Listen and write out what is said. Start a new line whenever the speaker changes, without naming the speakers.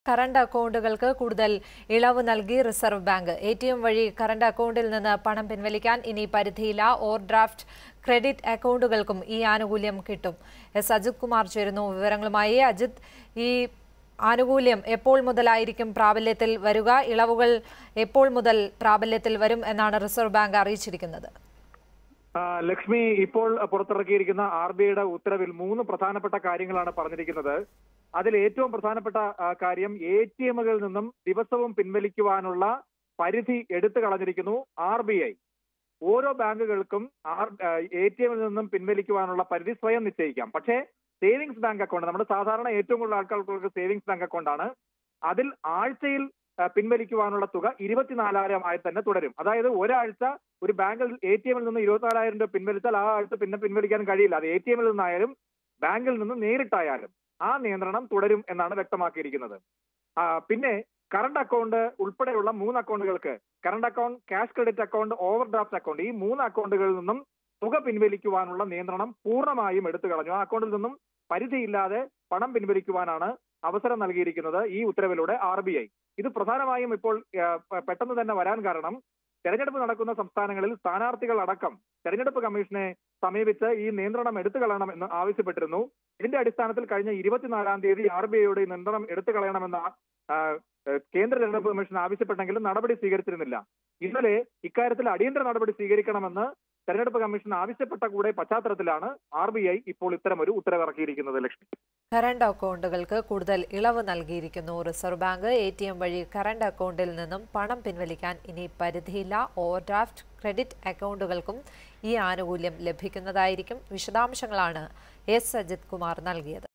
current അക്കൗണ്ടുകൾക്ക് കൂടുതൽ ഇളവ് നൽകി reserve bank A T M വഴി കറണ്ട് അക്കൗണ്ടിൽ നിന്ന് പണം പിൻവലിക്കാൻ ഇനി പരിധിയില്ല ഓവർ ഡ്രാഫ്റ്റ് ക്രെഡിറ്റ് അക്കൗണ്ടുകൾക്കും ഈ ആനുകൂല്യം കിട്ടും എസ് അജിത് കുമാർ ചേരുന്നു വിവരങ്ങളുമായി അജിത് ഈ ആനുകൂല്യം എപ്പോൾ മുതലായിരിക്കും പ്രാബല്യത്തിൽ വരിക ഇളവുകൾ എപ്പോൾ മുതൽ പ്രാബല്യത്തിൽ വരും എന്നാണ് റിസർവ് ബാങ്ക് അറിയിച്ചിരിക്കുന്നത്
ആ, ലക്ഷ്മി ഇപ്പോൾ പുറത്തിറക്കിയിരിക്കുന്ന ആർ ബി ഐയുടെ ഉത്തരവിൽ മൂന്ന് പ്രധാനപ്പെട്ട കാര്യങ്ങളാണ് പറഞ്ഞിരിക്കുന്നത് അതിൽ ഏറ്റവും പ്രധാനപ്പെട്ട ആ, കാര്യം എ ടി എമ്മുകളിൽ നിന്നും ദിവസവും പിൻവലിക്കുവാനുള്ള പരിധി എടുത്തു കളഞ്ഞിരിക്കുന്നു ആർ ബി ഐ ഓരോ ബാങ്കുകൾക്കും ആർ എ ടി എമ്മിൽ നിന്നും പിൻവലിക്കുവാനുള്ള പരിധി സ്വയം നിശ്ചയിക്കാം പക്ഷേ സേവിങ്സ് ബാങ്ക് അക്കൗണ്ട് നമ്മുടെ സാധാരണ ഏറ്റവും കൂടുതൽ ആൾക്കാർക്ക് സേവിങ്സ് ബാങ്ക് അക്കൗണ്ടാണ് അതിൽ ആഴ്ചയിൽ ആ, പിൻവലിക്കുവാനുള്ള തുക ഇരുപത്തിനാലായിരമായി തന്നെ തുടരും അതായത് ഒരാഴ്ച ഒരു ബാങ്കിൽ എ ടി എമ്മിൽ നിന്ന് ഇരുപത്തിനാലായിരം രൂപ പിൻവലിച്ചാൽ ആ ആഴ്ച പിന്നെ പിൻവലിക്കാൻ കഴിയില്ല അത് എ ടി എമ്മിൽ നിന്നായാലും ബാങ്കിൽ നിന്ന് നേരിട്ടായാലും ആ നിയന്ത്രണം തുടരും എന്നാണ് വ്യക്തമാക്കിയിരിക്കുന്നത് ആ, പിന്നെ കറണ്ട് അക്കൗണ്ട് ഉൾപ്പെടെയുള്ള മൂന്ന് അക്കൗണ്ടുകൾക്ക് current account cash credit account overdraft account ഈ മൂന്ന് അക്കൗണ്ടുകളിൽ നിന്നും തുക പിൻവലിക്കുവാനുള്ള നിയന്ത്രണം പൂർണ്ണമായും എടുത്തു കളഞ്ഞു ആ അക്കൗണ്ടിൽ നിന്നും പരിധിയില്ലാതെ പണം പിൻവലിക്കുവാനാണ് അവസരം നൽകിയിരിക്കുന്നത് ഈ ഉത്തരവിലൂടെ ആർ ബി ഐ ഇത് പ്രധാനമായും ഇപ്പോൾ ആ, പെ- പെട്ടെന്ന് തന്നെ വരാൻ കാരണം തെരഞ്ഞെടുപ്പ് നടക്കുന്ന സംസ്ഥാനങ്ങളിൽ സ്ഥാനാർത്ഥികൾ അടക്കം തെരഞ്ഞെടുപ്പ് കമ്മീഷനെ സമീപിച്ച് ഈ നിയന്ത്രണം എടുത്തു കളയണം എന്ന് ആവശ്യപ്പെട്ടിരുന്നു ഇതിന്റെ അടിസ്ഥാനത്തിൽ കഴിഞ്ഞ ഇരുപത്തിനാലാം തീയതി ആർ ബി ഐയുടെ ഈ നിയന്ത്രണം എടുത്തു കളയണമെന്ന ആ, ഏഹ്, കേന്ദ്ര തെരഞ്ഞെടുപ്പ് കമ്മീഷൻ ആവശ്യപ്പെട്ടെങ്കിലും നടപടി സ്വീകരിച്ചിരുന്നില്ല ഇന്നലെ ഇക്കാര്യത്തിൽ അടിയന്തര നടപടി സ്വീകരിക്കണമെന്ന് തെരഞ്ഞെടുപ്പ് കമ്മീഷൻ ആവശ്യപ്പെട്ട കൂടെ പശ്ചാത്തലത്തിലാണ് ആർ ബി ഐ ഇപ്പോൾ ഇത്തരമൊരു ഉത്തരവിറക്കിയിരിക്കുന്നത് ലക്ഷ്മി
കറണ്ട് അക്കൗണ്ടുകൾക്ക് കൂടുതൽ ഇളവ് നൽകിയിരിക്കുന്നു reserve bank A T M വഴി കറണ്ട് അക്കൗണ്ടിൽ നിന്നും പണം പിൻവലിക്കാൻ ഇനി പരിധിയില്ല ഓവർഡ്രാഫ്റ്റ് ക്രെഡിറ്റ് അക്കൗണ്ടുകൾക്കും ഈ ആനുകൂല്യം ലഭിക്കുന്നതായിരിക്കും വിശദാംശങ്ങളാണ് എസ് അജിത് കുമാർ നൽകിയത്